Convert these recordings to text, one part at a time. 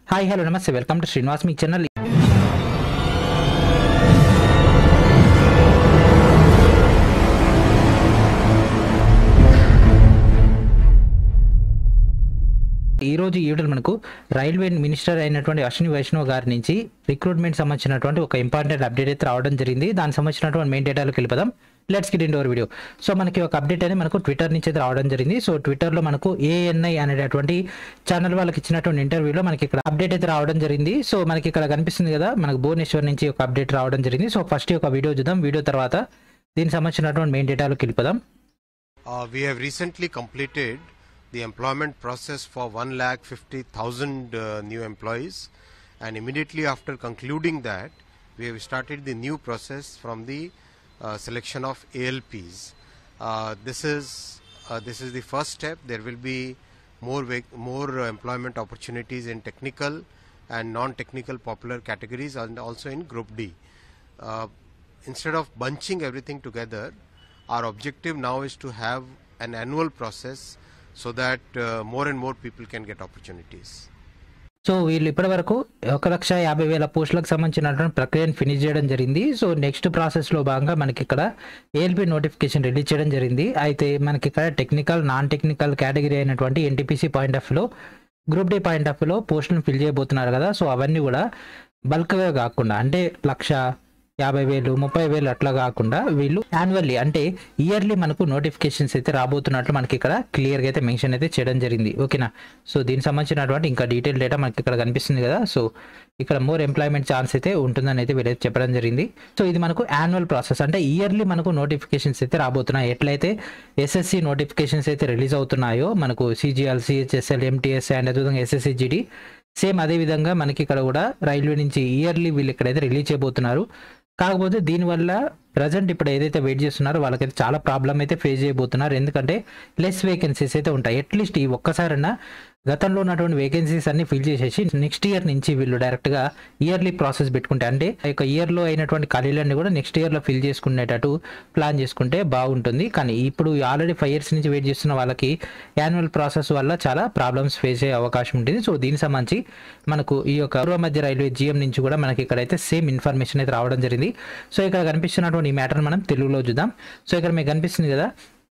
Hi hello నమస్తే welcome to Srinivas మీ channel ఈ రోజు ఈ వీడియోలో మనకు రైల్వే మినిస్టర్ అయినటువంటి అశ్విని వైష్ణవ్ గారి నుంచి రిక్రూట్మెంట్ సంబంధించినటువంటి ఒక ఇంపార్టెంట్ అప్డేట్ అయితే రావడం జరిగింది దానికి సంబంధించినటువంటి మెయిన్ డేటాలోకి వెళ్ళిపోదాం let's get in over video so మనకి ఒక అప్డేట్ అనేది మనకు ట్విట్టర్ నుంచి అయితే రావడం జరిగింది సో ట్విట్టర్లో మనకు ఏఎన్ఐ అనేటటువంటి ఛానల్ వాళ్ళకి ఇచ్చినటువంటి ఇంటర్వ్యూలో మనకి ఇక్కడ అప్డేట్ అయితే రావడం జరిగింది సో మనకి ఇక్కడ కనిపిస్తుంది కదా మనకు భువనేశ్వర్ నుంచి ఒక అప్డేట్ రావడం జరిగింది సో ఫస్ట్ ఒక వీడియో చూద్దాం వీడియో తర్వాత దీనికి సంబంధించినటువంటి మెయిన్ డేటాలోకి వెళ్ళిపోదాం Uh, we have recently completed the employment process for 1,50,000 uh, new employees, and immediately after concluding that, we have started the new process from the uh, selection of ALPs. Uh, this is uh, this is the first step. There will be more vac- more uh, employment opportunities in technical and non-technical popular categories, and also in Group D. Uh, instead of bunching everything together, our objective now is to have an annual process so that uh, more and more people can get opportunities. So వీళ్ళు ఇప్పటి వరకు ఒక లక్ష యాభై వేల పోస్టులకు సంబంధించినటువంటి ప్రక్రియను finish చేయడం జరిగింది సో నెక్స్ట్ ప్రాసెస్లో భాగంగా మనకి ఇక్కడ ఏఎల్పి నోటిఫికేషన్ రిలీజ్ చేయడం జరిగింది అయితే మనకి ఇక్కడ టెక్నికల్ నాన్ టెక్నికల్ కేటగిరీ అయినటువంటి ఎన్టీపీసీ పాయింట్ ఆఫ్ లో గ్రూప్ డి పాయింట్ ఆఫ్ లో పోస్టులను ఫిల్ చేయబోతున్నారు కదా సో అవన్నీ కూడా బల్క్గా కాకుండా అంటే లక్ష యాభై వేలు ముప్పై వేలు అట్లా కాకుండా వీళ్ళు యాన్యువల్లీ అంటే ఇయర్లీ మనకు నోటిఫికేషన్స్ అయితే రాబోతున్నట్లు మనకి ఇక్కడ క్లియర్గా అయితే మెన్షన్ అయితే చేయడం జరిగింది ఓకేనా సో దీనికి సంబంధించినటువంటి ఇంకా డీటెయిల్ డేటా మనకి ఇక్కడ కనిపిస్తుంది కదా సో ఇక్కడ మోర్ ఎంప్లాయ్మెంట్ ఛాన్స్ అయితే ఉంటుందని అయితే వీళ్ళైతే చెప్పడం జరిగింది సో ఇది మనకు యాన్యువల్ ప్రాసెస్ అంటే ఇయర్లీ మనకు నోటిఫికేషన్స్ అయితే రాబోతున్నాయి ఎట్లయితే ఎస్ఎస్సి నోటిఫికేషన్స్ అయితే రిలీజ్ అవుతున్నాయో మనకు సిజిఎల్ సిహెచ్ఎస్ఎల్ ఎంటీఎస్ అండ్ అదేవిధంగా ఎస్ఎస్సి జీడీ సేమ్ అదే విధంగా మనకి ఇక్కడ కూడా రైల్వే నుంచి ఇయర్లీ వీళ్ళు ఇక్కడైతే రిలీజ్ చేయబోతున్నారు కాకపోతే దీనివల్ల ప్రజెంట్ ఇప్పుడు ఏదైతే వెయిట్ చేస్తున్నారో వాళ్ళకైతే చాలా ప్రాబ్లం అయితే ఫేస్ చేయబోతున్నారు ఎందుకంటే లెస్ వేకెన్సీస్ అయితే ఉంటాయి అట్లీస్ట్ ఈ ఒక్కసారన్నా గతంలో ఉన్నటువంటి వేకెన్సీస్ అన్ని ఫిల్ చేసేసి నెక్స్ట్ ఇయర్ నుంచి వీళ్ళు డైరెక్ట్గా ఇయర్లీ ప్రాసెస్ పెట్టుకుంటే అంటే ఆ యొక్క ఇయర్లో అయినటువంటి ఖాళీలన్నీ కూడా నెక్స్ట్ ఇయర్లో ఫిల్ చేసుకునేటట్టు ప్లాన్ చేసుకుంటే బాగుంటుంది కానీ ఇప్పుడు ఆల్రెడీ ఫైవ్ ఇయర్స్ నుంచి వెయిట్ చేస్తున్న వాళ్ళకి యాన్యువల్ ప్రాసెస్ వల్ల చాలా ప్రాబ్లమ్స్ ఫేస్ అయ్యే అవకాశం ఉంటుంది సో దీనికి సంబంధించి మనకు ఈ యొక్క పూర్వ మధ్య రైల్వే జిఎం నుంచి కూడా మనకి ఇక్కడైతే సేమ్ ఇన్ఫర్మేషన్ అయితే రావడం జరిగింది సో ఇక్కడ కనిపిస్తున్నటువంటి ఈ మ్యాటర్ మనం తెలుగులో చూద్దాం సో ఇక్కడ మీకు కనిపిస్తుంది కదా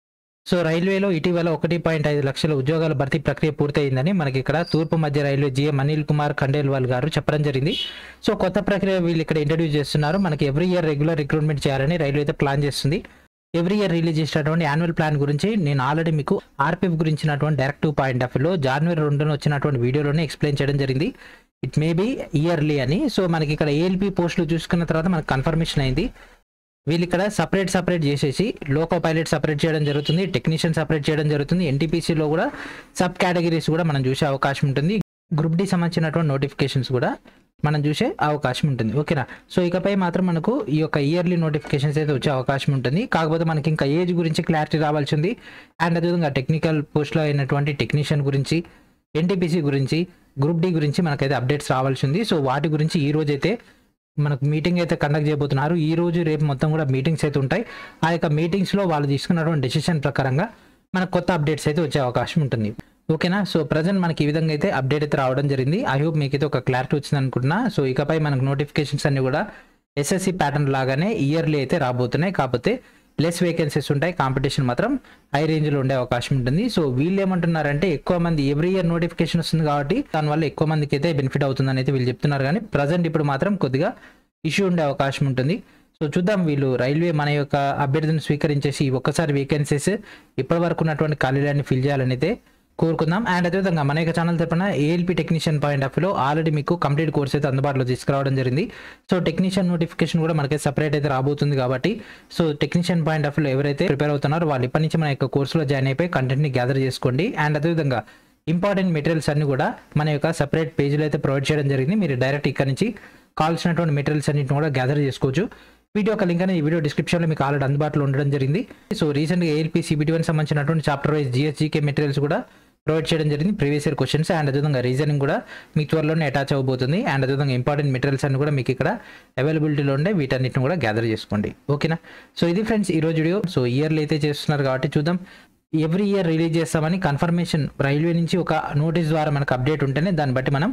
సో రైల్వేలో ఇటీవల ఒకటి పాయింట్ ఐదు లక్షల ఉద్యోగాల భర్తీ ప్రక్రియ పూర్తయిందని మనకి ఇక్కడ తూర్పు మధ్య రైల్వే జిఎం అనిల్ కుమార్ ఖండేల్వాల్ గారు చెప్పడం జరిగింది సో కొత్త ప్రక్రియ వీళ్ళు ఇక్కడ ఇంట్రడ్యూస్ చేస్తున్నారు మనకి ఎవ్రీ ఇయర్ రెగ్యులర్ రిక్రూట్మెంట్ చేయాలని రైల్వే అయితే ప్లాన్ చేస్తుంది ఎవ్రీ ఇయర్ రిలీజ్ చేసినటువంటి యాన్యువల్ ప్లాన్ గురించి నేను ఆల్రెడీ మీకు ఆర్పిఎఫ్ గురించినటువంటి డైరెక్టివ్ పాయింట్ ఆఫ్ వ్యూలో జనవరి రెండున వచ్చినటువంటి వీడియోలోనే ఎక్స్ప్లెయిన్ చేయడం జరిగింది ఇట్ మే బి ఇయర్లీ అని సో మనకి ఇక్కడ ఏఎల్పి పోస్టులు చూసుకున్న తర్వాత మనకు కన్ఫర్మేషన్ అయింది వీళ్ళు ఇక్కడ సపరేట్ సపరేట్ చేసేసి లోకో పైలట్ సపరేట్ చేయడం జరుగుతుంది టెక్నీషియన్ సపరేట్ చేయడం జరుగుతుంది ఎన్టీపీసీలో కూడా సబ్ కేటగిరీస్ కూడా మనం చూసే అవకాశం ఉంటుంది గ్రూప్ డి సంబంధించినటువంటి నోటిఫికేషన్స్ కూడా మనం చూసే అవకాశం ఉంటుంది ఓకేనా సో ఇకపై మాత్రం మనకు ఈ యొక్క ఇయర్లీ నోటిఫికేషన్స్ అయితే వచ్చే అవకాశం ఉంటుంది కాకపోతే మనకి ఇంకా ఏజ్ గురించి క్లారిటీ రావాల్సి ఉంది అండ్ అదేవిధంగా టెక్నికల్ పోస్ట్లో అయినటువంటి టెక్నీషియన్ గురించి ఎన్టీపీసీ గురించి గ్రూప్ డి గురించి మనకైతే అప్డేట్స్ రావాల్సి ఉంది సో వాటి గురించి ఈ రోజు అయితే మనకు మీటింగ్ అయితే కండక్ట్ చేయబోతున్నారు ఈ రోజు రేపు మొత్తం కూడా మీటింగ్స్ అయితే ఉంటాయి ఆ యొక్క మీటింగ్స్లో వాళ్ళు తీసుకున్నటువంటి డెసిషన్ ప్రకారంగా మనకు కొత్త అప్డేట్స్ అయితే వచ్చే అవకాశం ఉంటుంది ఓకేనా సో ప్రజెంట్ మనకి ఈ విధంగా అయితే అప్డేట్ అయితే రావడం జరిగింది ఐ హోప్ మీకు అయితే ఒక క్లారిటీ వచ్చింది అనుకుంటున్నా సో ఇకపై మనకు నోటిఫికేషన్స్ అన్ని కూడా ఎస్ఎస్సి ప్యాటర్న్ లాగానే ఇయర్లీ అయితే రాబోతున్నాయి కాకపోతే లెస్ వేకెన్సీస్ ఉంటాయి కాంపిటీషన్ మాత్రం హై రేంజ్లో ఉండే అవకాశం ఉంటుంది సో వీళ్ళు ఏమంటున్నారంటే ఎక్కువ మంది ఎవ్రీ ఇయర్ నోటిఫికేషన్ వస్తుంది కాబట్టి దానివల్ల ఎక్కువ మందికి అయితే బెనిఫిట్ అవుతుందని అయితే వీళ్ళు చెప్తున్నారు కానీ ప్రజెంట్ ఇప్పుడు మాత్రం కొద్దిగా ఇష్యూ ఉండే అవకాశం ఉంటుంది సో చూద్దాం వీళ్ళు రైల్వే మన యొక్క అభ్యర్థిని స్వీకరించేసి ఒక్కసారి వేకెన్సీస్ ఇప్పటి వరకు ఉన్నటువంటి ఖాళీలన్నీ ఫిల్ చేయాలని అయితే కోరుకుందాం అండ్ అదేవిధంగా మన యొక్క ఛానల్ తరపున ఏఎల్పి టెక్నీషియన్ పాయింట్ ఆఫ్ లో ఆల్రెడీ మీకు కంప్లీట్ కోర్స్ అయితే అందుబాటులో తీసుకురావడం జరిగింది సో టెక్నీషియన్ నోటిఫికేషన్ కూడా మనకి సపరేట్ అయితే రాబోతుంది కాబట్టి సో టెక్నీషియన్ పాయింట్ ఆఫ్ లో ఎవరైతే ప్రిపేర్ అవుతున్నారో వాళ్ళు ఇప్పటి నుంచి మన యొక్క కోర్సులో జాయిన్ అయిపోయి కంటెంట్ని గ్యాదర్ చేసుకోండి అండ్ అదేవిధంగా ఇంపార్టెంట్ మెటీరియల్స్ అన్ని కూడా మన యొక్క సపరేట్ పేజీలో అయితే ప్రొవైడ్ చేయడం జరిగింది మీరు డైరెక్ట్ ఇక్కడ నుంచి కావాల్సినటువంటి మెటీరియల్స్ అన్నింటిని కూడా గ్యాదర్ చేసుకోవచ్చు వీడియో ఒక లింక్ అనేది ఈ వీడియో డిస్క్రిప్షన్లో మీకు ఆల్రెడీ అందుబాటులో ఉండడం జరిగింది సో రీసెంట్గా ఏఎల్పీ సిబిటీ వన్ సంబంధించినటువంటి చాప్టర్ వైజ్ జిఎస్జీకే మెటీరియల్స్ కూడా ప్రొవైడ్ చేయడం జరిగింది ప్రీవియస్ ఇయర్ క్వశ్చన్స్ అండ్ అదేవిధంగా రీజనింగ్ కూడా మీకు త్వరలోనే అటాచ్ అవ్వబోతుంది అండ్ అదేవిధంగా ఇంపార్టెంట్ మెటీరియల్స్ అన్ని కూడా మీకు ఇక్కడ అవైలబిలిటీలో ఉండే వీటన్నిటిని కూడా గ్యాదర్ చేసుకోండి ఓకేనా సో ఇది ఫ్రెండ్స్ ఈ రోజు వీడియో సో ఇయర్లో అయితే చేస్తున్నారు కాబట్టి చూద్దాం ఎవ్రీ ఇయర్ రిలీజ్ చేస్తామని కన్ఫర్మేషన్ రైల్వే నుంచి ఒక నోటీస్ ద్వారా మనకు అప్డేట్ ఉంటేనే దాన్ని బట్టి మనం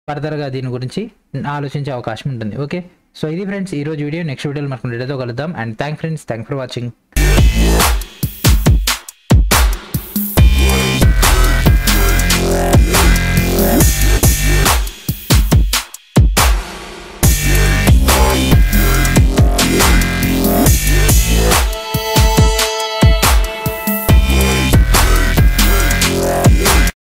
ఫర్దర్గా దీని గురించి ఆలోచించే అవకాశం ఉంటుంది ఓకే సో ఇది ఫ్రెండ్స్ ఈ రోజు వీడియో నెక్స్ట్ వీడియోలో మనకు డేటాతో కలుద్దాం and thank friends thank for watching